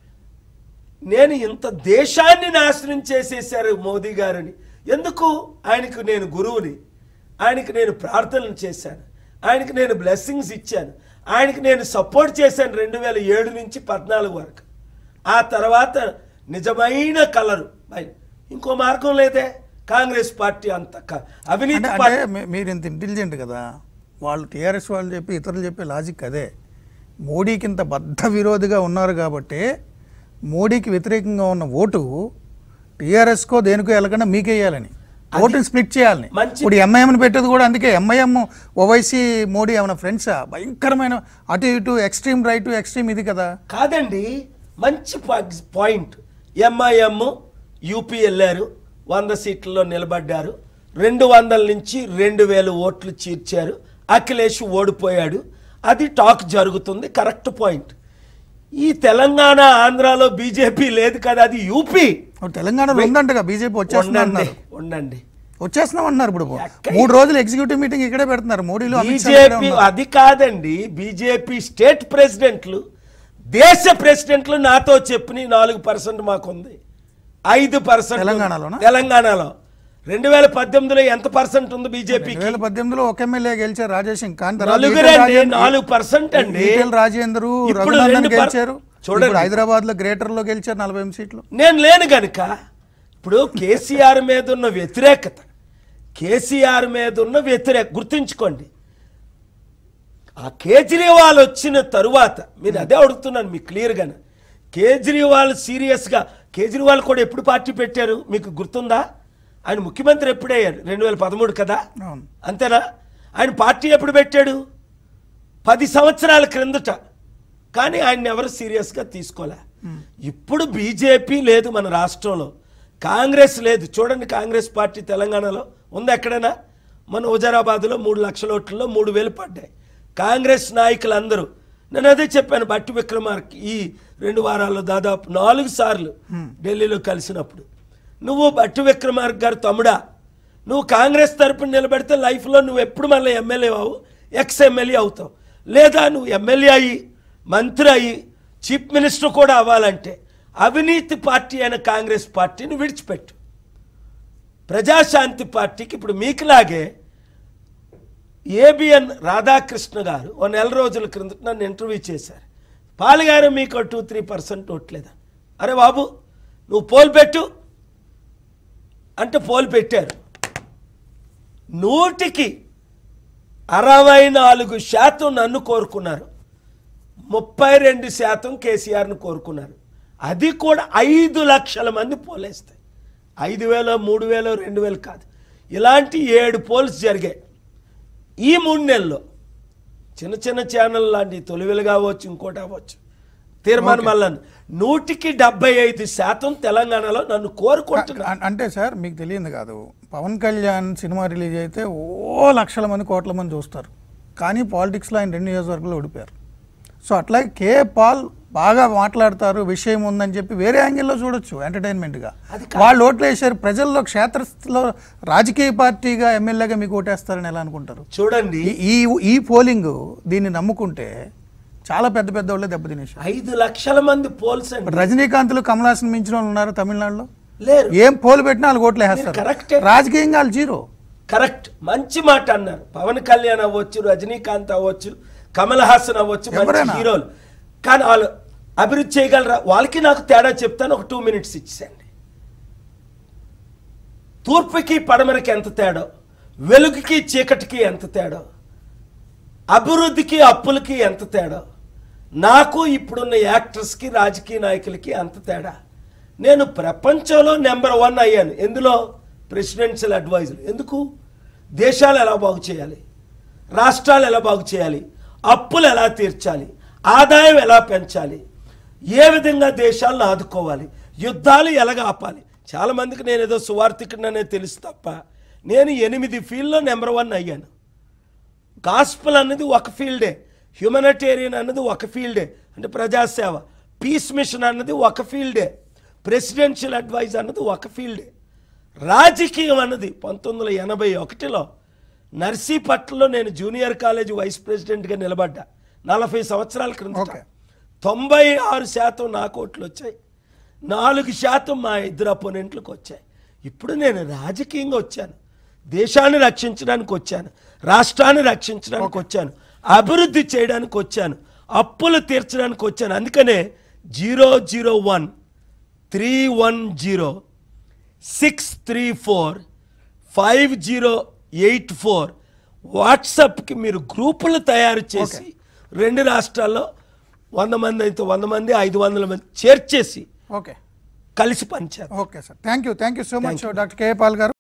నేను ఇంత దేశాన్ని నాశనం చేసేసారు మోదీ గారిని ఎందుకు ఆయనకు నేను గురువుని ఆయనకి నేను ప్రార్థనలు చేశాను ఆయనకి నేను బ్లెస్సింగ్స్ ఇచ్చాను ఆయనకి నేను సపోర్ట్ చేశాను రెండు వేల ఏడు నుంచి పద్నాలుగు వరకు ఆ తర్వాత నిజమైన కలరు బయ- ఇంకో మార్గం లేదే కాంగ్రెస్ పార్టీ అంత క- అవినీతి అంటే పార్టీ అంటే మీ- మీరు ఇంత ఇంటెలిజెంట్ కదా వాళ్ళు టీఆర్ఎస్ వాళ్ళు చెప్పి ఇతరులు చెప్పే లాజిక్ అదే మోడీకి ఇంత బద్ధ విరోధిగా ఉన్నారు కాబట్టి మోడీకి వ్యతిరేకంగా ఉన్న ఓటు టీఆర్ఎస్కో దేనికో వెళ్ళకుండా మీకేయాలని ఓటుని స్ప్లిట్ చేయాలని మంచి- ఇప్పుడు ఎంఐఎంని పెట్టేది కూడా అందుకే ఎంఐఎం ఓవైసీ మోడీ ఏమైనా ఫ్రెండ్సా భయంకరమైన అటు ఇటు ఎక్స్ట్రీమ్ రైట్ ఎక్స్ట్రీమ్ ఇది కదా కాదండి మంచి పా- పాయింట్ ఎంఐఎం యూపీ వెళ్ళారు వంద సీట్లలో నిలబడ్డారు రెండు వందల నుంచి రెండు వేల ఓట్లు చీర్చారు అఖిలేష్ ఓడిపోయాడు అది టాక్ జరుగుతుంది కరెక్ట్ పాయింట్ ఈ తెలంగాణ ఆంధ్రాలో బీజేపీ లేదు కదా అది యూపీ ఇప్పుడు తెలంగాణలో ఉందంటగా బీజేపీ వచ్చేస్తుంది ఉండండి అన్నారు ఉండండి వచ్చేస్తున్నాం అన్నారు ఇప్పుడు ఎక్కడ- మూడు రోజులు ఎగ్జిక్యూటివ్ మీటింగ్ ఇక్కడే పెడుతున్నారు మోడీలో అమిత్ షా ఇక్కడే బీజేపీ ఉన్నారు. అది కాదండి బీజేపీ స్టేట్ ప్రెసిడెంట్లు దేశ ప్రెసిడెంట్లు నాతో చెప్పిన నాలుగు పర్సెంట్ మాకుంది ఐదు పర్సెంట్ తెలంగాణలోనా? తెలంగాణలో రెండు వేల పద్దెనిమిదిలో ఎంత పర్సెంట్ ఉంది బీజేపీకి రెండు వేల పద్దెనిమిదిలో ఒక ఎమ్మెల్యే గెలిచారు రాజేష్ సింగ్ కానీ తర్వాత నలుగురే ఈటెల అండి, రాజేంద్ర- నాలుగు పర్సెంట్ అండి ఈటెల రాజేందర్ ఇప్పుడు రఘునందన్ రెండు పర్- గెలిచారు చూడండి. ఇప్పుడు హైదరాబాద్ లో గ్రేటర్ లో గెలిచారు నలభై ఎనిమిది సీట్లు నేను లేను గనుక ఇప్పుడు కేసీఆర్ మీద ఉన్న వ్యతిరేకత కేసీఆర్ మీద ఉన్న వ్యతిరేక గుర్తుంచుకోండి ఆ కేజ్రీవాల్ వచ్చిన తరువాత మీరు అదే అడుగుతున్నాను మీకు క్లియర్గానే కేజ్రీవాల్ సీరియస్గా కేజ్రీవాల్ కూడా ఎప్పుడు పార్టీ పెట్టారు మీకు గుర్తుందా ఆయన ముఖ్యమంత్రి ఎప్పుడయ్యారు రెండు వేల పదమూడు కదా అవును అంతేనా ఆయన పార్టీ ఎప్పుడు పెట్టాడు పది సంవత్సరాల క్రిందట కానీ ఆయన ఎవరు సీరియస్గా తీసుకోలే ఇప్పుడు బీజేపీ లేదు మన రాష్ట్రంలో కాంగ్రెస్ లేదు చూడండి కాంగ్రెస్ పార్టీ తెలంగాణలో ఉందా ఎక్కడైనా మన హుజరాబాద్లో మూడు లక్షల ఓట్లలో మూడు వేలు పడ్డాయి కాంగ్రెస్ నాయకులందరూ నేను అదే చెప్పాను బట్టి విక్రమార్క ఈ రెండు వారాల్లో దాదాపు నాలుగు సార్లు ఢిల్లీలో కలిసినప్పుడు నువ్వు బట్టి విక్రమార్క గారు తమ్ముడా నువ్వు కాంగ్రెస్ తరపున నిలబెడితే లైఫ్లో నువ్వు ఎప్పుడు మళ్ళీ ఎమ్మెల్యే అవు ఎక్స్ ఎమ్మెల్యే అవుతావు లేదా నువ్వు ఎమ్మెల్యే అయ్యి మంత్రి అయ్యి చీఫ్ మినిస్టర్ కూడా అవ్వాలంటే అవినీతి పార్టీ అయిన కాంగ్రెస్ పార్టీని విడిచిపెట్టు ప్రజాశాంతి పార్టీకి ఇప్పుడు మీకులాగే ఏబిఎన్ రాధాకృష్ణ గారు ఓ నెల రోజుల క్రిందట నన్ను ఇంటర్వ్యూ చేశారు పాలుగారు మీకు టూ త్రీ పర్సెంట్ ఓట్లేదా అరే బాబు నువ్వు పోల్ పెట్టు అంటే పోల్ పెట్టారు నూటికి అరవై నాలుగు శాతం నన్ను కోరుకున్నారు ముప్పై రెండు శాతం కేసీఆర్ను కోరుకున్నారు అది కూడా ఐదు లక్షల మంది పోలేస్తాయి ఐదు వేలు మూడు వేలు రెండు వేలు కాదు ఇలాంటి ఏడు పోల్స్ జరిగాయి ఈ మూడు నెలల్లో చిన్న చిన్న ఛానల్ లాంటి తొలివెలు కావచ్చు ఇంకోటి అవ్వచ్చు తీర్మానం వల్ల నూటికి డెబ్బై ఐదు శాతం తెలంగాణలో నన్ను కోరుకుంటున్నారు అ- అంటే సార్ మీకు తెలియదు కాదు పవన్ కళ్యాణ్ సినిమా రిలీజ్ అయితే ఓ లక్షల మంది కోట్ల మంది చూస్తారు కానీ పాలిటిక్స్లో ఆయన రెండు నియోజకవర్గాలు ఓడిపోయారు సో అట్లాగే కే పాల్ బాగా మాట్లాడతారు విషయం ఉందని చెప్పి వేరే యాంగిల్లో చూడొచ్చు ఎంటర్టైన్మెంట్గా అది వాళ్ళు ఓట్లు వేసారు ప్రజల్లో క్షేత్రస్థితిలో రాజకీయ పార్టీగా ఎమ్మెల్యేగా మీకు ఓటేస్తారని ఎలా అనుకుంటారు చూడండి ఈ- ఈ ఈ పోలింగ్ దీన్ని నమ్ముకుంటే చాలా పెద్ద పెద్ద వాళ్ళే దెబ్బతినేశారు ఐదు లక్షల మంది పోల్స్ అండి ఇప్పుడు రజనీకాంత్లు కమల్ హాసన్ మించిన వాళ్ళు ఉన్నారు తమిళనాడులో లేరు ఏం పోలు పెట్టినా వాళ్ళు ఓట్లు మీరు వేస్తారు కరెక్టే. రాజకీయంగా వాళ్ళు జీరో కరెక్ట్ మంచి మాట అన్నారు పవన్ కళ్యాణ్ అవ్వచ్చు రజనీకాంత్ అవ్వచ్చు కమల్ హాసన్ అవ్వచ్చు మంచి ఎవరైనా. హీరోలు కానీ వాళ్ళు అభివృద్ధి చేయగలరా వాళ్ళకి నాకు తేడా చెప్తాను ఒక టూ మినిట్స్ ఇచ్చేయండి తూర్పుకి పడమరకి ఎంత తేడా వెలుగుకి చీకటికి ఎంత తేడా అభివృద్ధికి అప్పులకి ఎంత తేడా నాకు ఇప్పుడున్న యాక్టర్స్కి రాజకీయ నాయకులకి అంత తేడా నేను ప్రపంచంలో నెంబర్ వన్ అయ్యాను ఎందులో ప్రెసిడెన్షియల్ అడ్వైజర్ ఎందుకు దేశాలు ఎలా బాగు చేయాలి రాష్ట్రాలు ఎలా బాగు చేయాలి అప్పులు ఎలా తీర్చాలి ఆదాయం ఎలా పెంచాలి ఏ విధంగా దేశాలను ఆదుకోవాలి యుద్ధాలు ఎలాగ ఆపాలి చాలామందికి నేను ఏదో సువార్థికుడిననే తెలుసు తప్ప నేను ఎనిమిది ఫీల్డ్లో నెంబర్ వన్ అయ్యాను గాస్పల్ అన్నది ఒక ఫీల్డే హ్యూమనిటేరియన్ అన్నది ఒక ఫీల్డే అంటే ప్రజాసేవ పీస్ మిషన్ అన్నది ఒక ఫీల్డే ప్రెసిడెన్షియల్ అడ్వైజ్ అన్నది ఒక ఫీల్డే రాజకీయం అన్నది పంతొమ్మిది వందల ఎనభై ఒకటిలో నర్సీపట్నంలో నేను జూనియర్ కాలేజ్ వైస్ ప్రెసిడెంట్గా నిలబడ్డా నలభై సంవత్సరాల క్రింద ఓకే. తొంభై ఆరు శాతం నా కోట్లు వచ్చాయి నాలుగు శాతం మా ఇద్దరు అపోనెంట్లకు వచ్చాయి ఇప్పుడు నేను రాజకీయంగా వచ్చాను దేశాన్ని రక్షించడానికి వచ్చాను రాష్ట్రాన్ని రక్షించడానికి వచ్చాను అభివృద్ధి చేయడానికి వచ్చాను అప్పులు తీర్చడానికి వచ్చాను అందుకనే zero zero one three one zero six three four five zero eight four వాట్సాప్కి మీరు గ్రూపులు తయారు చేసి రెండు రాష్ట్రాల్లో వంద మంది అయితే వంద మంది ఐదు వందల మంది చేర్చేసి ఓకే కలిసి పనిచేద్దాం okay sir thank you thank you so much doctor K Paul గారు